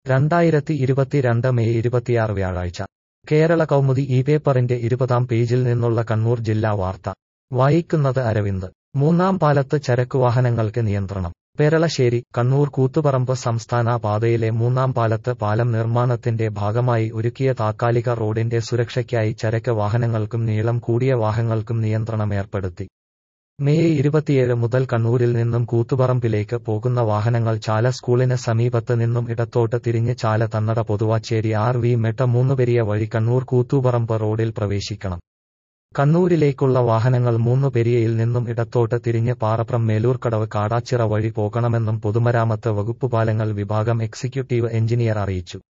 രണ്ടായിരത്തി ഇരുപത്തിരണ്ട് മെയ് ഇരുപത്തിയാറ് വ്യാഴാഴ്ച കേരള കൗമുദി ഈ പേപ്പറിന്റെ ഇരുപതാം പേജിൽ നിന്നുള്ള കണ്ണൂർ ജില്ലാ വാർത്ത വായിക്കുന്നത് അരവിന്ദ് മൂന്നാം പാലത്ത് ചരക്കുവാഹനങ്ങൾക്ക് നിയന്ത്രണം പെരളശ്ശേരി കണ്ണൂർ കൂത്തുപറമ്പ് സംസ്ഥാന പാതയിലെ മൂന്നാം പാലത്ത് പാലം നിർമ്മാണത്തിന്റെ ഭാഗമായി ഒരുക്കിയ താത്കാലിക റോഡിന്റെ സുരക്ഷയ്ക്കായി ചരക്ക് വാഹനങ്ങൾക്കും നീളം കൂടിയ വാഹനങ്ങൾക്കും നിയന്ത്രണം ഏർപ്പെടുത്തി മെയ് ഇരുപത്തിയേഴ് മുതൽ കണ്ണൂരിൽ നിന്നും കൂത്തുപറമ്പിലേക്ക് പോകുന്ന വാഹനങ്ങൾ ചാല സ്കൂളിന് സമീപത്ത് നിന്നും ഇടത്തോട്ട് തിരിഞ്ഞ് ചാല തന്നട പൊതുവാച്ചേരി ആർ വി മെട്ട മൂന്നുപെരിയ വഴി കണ്ണൂർ കൂത്തുപറമ്പ് റോഡിൽ പ്രവേശിക്കണം കണ്ണൂരിലേക്കുള്ള വാഹനങ്ങൾ മൂന്നുപെരിയയിൽ നിന്നും ഇടത്തോട്ട് തിരിഞ്ഞ് പാറപ്രം മേലൂർക്കടവ് കാടാച്ചിറ വഴി പോകണമെന്നും പൊതുമരാമത്ത് വകുപ്പ് പാലങ്ങൾ വിഭാഗം എക്സിക്യൂട്ടീവ് എഞ്ചിനീയർ അറിയിച്ചു